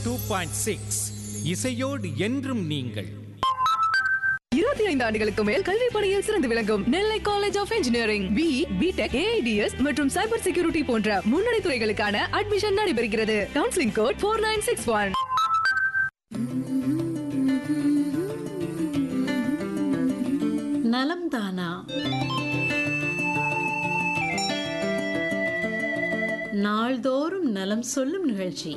two point six இசையோடு என்றும் நீங்கள் இருபத்தி ஐந்து ஆண்டுகளுக்கு மேல் கல்வி பணியில் சிறந்து விளங்கும் Nellai college of engineering B BTech AIDS மற்றும் சைபர் செக்யூரிட்டி போன்ற முன்னணி துறைகளுக்கான அட்மிஷன் நடைபெறுகிறது counselling code four nine six one நலம் தானா நாள்தோறும் நலம் சொல்லும் நிகழ்ச்சி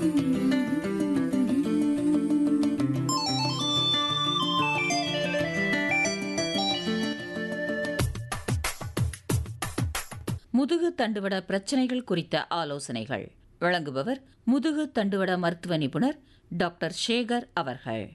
முதுகு தண்டுவட பிரச்சனைகள் குறித்த ஆலோசனைகள் வழங்குபவர் முதுகு தண்டுவட மருத்துவ நிபுணர் டாக்டர் சேகர் அவர்கள்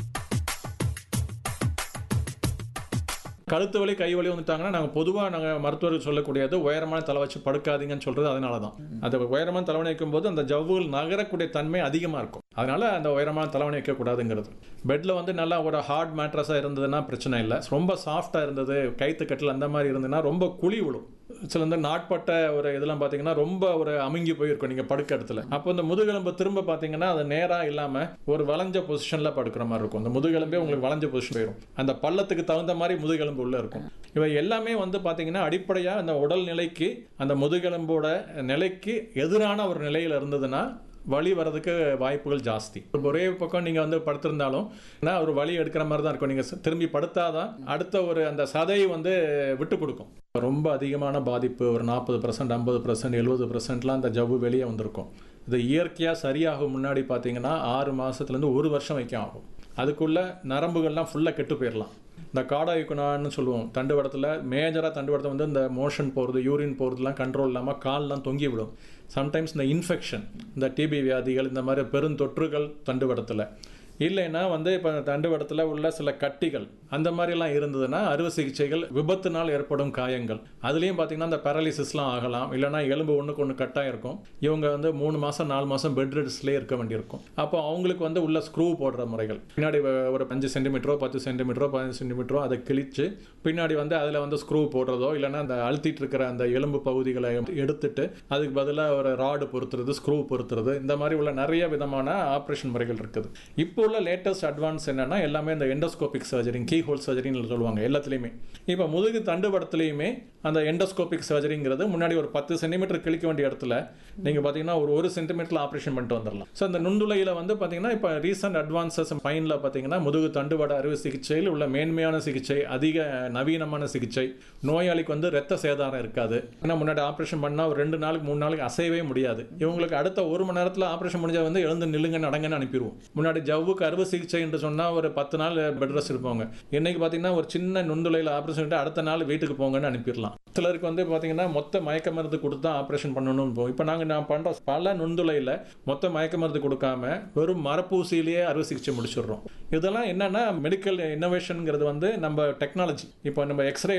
கழுத்து வலி கை வலி வந்துட்டாங்கன்னா நாங்கள் பொதுவாக நாங்கள் மருத்துவர்கள் சொல்லக்கூடியது உயரமான தலை வச்சு படுக்காதீங்கன்னு சொல்றது அதனால தான் அந்த உயரமான தலைவணி வைக்கும்போது அந்த ஜவ்வுகள் நகரக்கூடிய தன்மை அதிகமாக இருக்கும் அதனால அந்த உயரமான தலைவணி வைக்கக்கூடாதுங்கிறது பெட்டில் வந்து நல்லா ஒரு ஹார்ட் மேட்ரஸாக இருந்ததுன்னா பிரச்சனை இல்லை ரொம்ப சாஃப்டாக இருந்தது கைத்து கட்டில் அந்த மாதிரி இருந்ததுன்னா ரொம்ப குழி விழும் சில இந்த நாட்பட்ட ஒரு இதெல்லாம் பார்த்தீங்கன்னா ரொம்ப ஒரு அமுங்கி போயிருக்கும் நீங்கள் படுக்க இடத்துல அப்போ இந்த முதுகெலும்பு திரும்ப பார்த்தீங்கன்னா அது நேராக இல்லாமல் ஒரு வளைஞ்ச பொசிஷனில் படுக்கிற மாதிரி இருக்கும் அந்த முதுகெலும்பே உங்களுக்கு வளைஞ்ச பொசிஷன் போயிடும் அந்த பள்ளத்துக்கு தகுந்த மாதிரி முதுகெலும்பு உள்ள இருக்கும் இவை எல்லாமே வந்து பார்த்தீங்கன்னா அடிப்படையாக அந்த உடல் நிலைக்கு அந்த முதுகெலும்போட நிலைக்கு எதிரான ஒரு நிலையில் இருந்ததுன்னா வலி வர்றதுக்கு வாய்ப்புகள் ஜாஸ்தி ஒரே பக்கம் நீங்கள் வந்து படுத்திருந்தாலும் ஏன்னா ஒரு வலி எடுக்கிற மாதிரி தான் இருக்கும் நீங்கள் திரும்பி படுத்தாதான் அடுத்த ஒரு அந்த சதை வந்து விட்டு கொடுக்கும் ரொம்ப அதிகமான பாதிப்பு ஒரு நாற்பது பர்சன்ட் ஐம்பது பர்சன்ட் எழுபது பர்சன்ட்லாம் அந்த ஜவ்வு வெளியே வந்திருக்கும் இது இயற்கையாக சரியாகும் முன்னாடி பார்த்தீங்கன்னா ஆறு மாதத்துலேருந்து ஒரு வருஷம் வைக்கும் ஆகும் அதுக்குள்ளே நரம்புகள்லாம் ஃபுல்லாக கெட்டு போயிடலாம் இந்த காடாயுக்குனான்னு சொல்லுவோம் தண்டுவடத்தில் மேஜராக தண்டுவடத்தை வந்து இந்த மோஷன் போகிறது யூரின் போகிறதுலாம் கண்ட்ரோல் இல்லாமல் கால்லாம் தொங்கி விடும் சம்டைம்ஸ் இந்த இன்ஃபெக்ஷன் இந்த டிபி வியாதிகள் இந்த மாதிரி பெருந்தொற்றுகள் தண்டுவடத்தில் இல்லைன்னா வந்து இப்போ தண்டுவடத்தில் உள்ள சில கட்டிகள் அந்த மாதிரிலாம் இருந்ததுன்னா அறுவை சிகிச்சைகள் விபத்துனால் ஏற்படும் காயங்கள் அதுலேயும் பார்த்தீங்கன்னா இந்த பேரலிசிஸ்லாம் ஆகலாம் இல்லைன்னா எலும்பு ஒன்றுக்கு ஒன்று கட்டாக இருக்கும் இவங்க வந்து மூணு மாதம் நாலு மாதம் பெட் ரெஸ்ட்லேயே இருக்க வேண்டியிருக்கும் அப்போ அவங்களுக்கு வந்து உள்ள ஸ்க்ரூ போடுற முறைகள் பின்னாடி வ- ஒரு அஞ்சு சென்டிமீட்டரோ பத்து சென்டிமீட்டரோ பதினஞ்சு சென்டிமீட்டரோ அதை கிழிச்சு பின்னாடி வந்து அதில் வந்து ஸ்க்ரூ போடுறதோ இல்லைன்னா அந்த அழுத்திட்டு இருக்கிற அந்த எலும்பு பகுதிகளை எடுத்துட்டு அதுக்கு பதிலாக ஒரு ராடு பொருத்துறது ஸ்க்ரூ பொருத்துறது இந்த மாதிரி உள்ள நிறைய விதமான ஆப்ரேஷன் முறைகள் இருக்குது இப்போ உள்ள லேட்டஸ்ட் அட்வான்ஸ் என்னன்னா எல்லாமே இந்த எண்டோஸ்கோபிக் சர்ஜரி கீ ஹோல் சர்ஜரின்னு சொல்லுவாங்க எல்லாத்துலேயுமே இப்போ முதுகு தண்டுபடத்துலையுமே அந்த எண்டோஸ்கோபிக் சர்ஜரிங்கிறது முன்னாடி ஒரு பத்து சென்டிமீட்டர் கிழிக்க வேண்டிய இடத்துல நீங்கள் பார்த்தீங்கன்னா ஒரு ஒரு சென்டிமீட்டரில் ஆப்ரேஷன் பண்ணிட்டு வந்துடலாம் ஸோ அந்த நுண்டுலையில் வந்து பார்த்தீங்கன்னா இப்போ ரீசெண்ட் அட்வான்சஸ் ஃபைனில் பார்த்தீங்கன்னா முதுகு தண்டுவட அறுவை சிகிச்சையில் உள்ள மேன்மையான சிகிச்சை அதிக நவீனமான சிகிச்சை நோயாளிக்கு வந்து ரத்த சேதாரம் இருக்காது ஏன்னா முன்னாடி ஆப்ரேஷன் பண்ணால் ஒரு ரெண்டு நாளுக்கு மூணு நாளைக்கு அசையவே முடியாது இவங்களுக்கு அடுத்த ஒரு மணி நேரத்தில் ஆப்ரேஷன் முடிஞ்சா வந்து எழுந்து நில்லுங்க நடங்கன்னு அனுப்பிடுவோம் முன்னாடி ஜவ்வுக்கு அறுவை சிகிச்சை என்று சொன்னால் ஒரு பத்து நாள் பெட் ரெஸ்ட் இருப்பாங்க இன்னைக்கு பார்த்தீங்கன்னா ஒரு சின்ன நுண்டுலையில் ஆப்ரேஷன் பண்ணிட்டு அடுத்த நாள் வீட்டுக்கு போங்கன்னு அனுப்பிடலாம் சிலருக்கு வந்து பார்த்தீங்கன்னா மொத்த மயக்க மருந்து கொடுத்து தான் ஆப்ரேஷன் பண்ணணும் இப்போ இப்போ நாங்கள் நான் பண்ணுற பல நுண்துளையில் மொத்த மயக்க மருந்து கொடுக்காம வெறும் மரப்பூசியிலேயே அறுவை சிகிச்சை முடிச்சிடுறோம் இதெல்லாம் என்னன்னா மெடிக்கல் இன்னோவேஷனுங்கிறது வந்து நம்ம டெக்னாலஜி இப்போ நம்ம எக்ஸ்ரே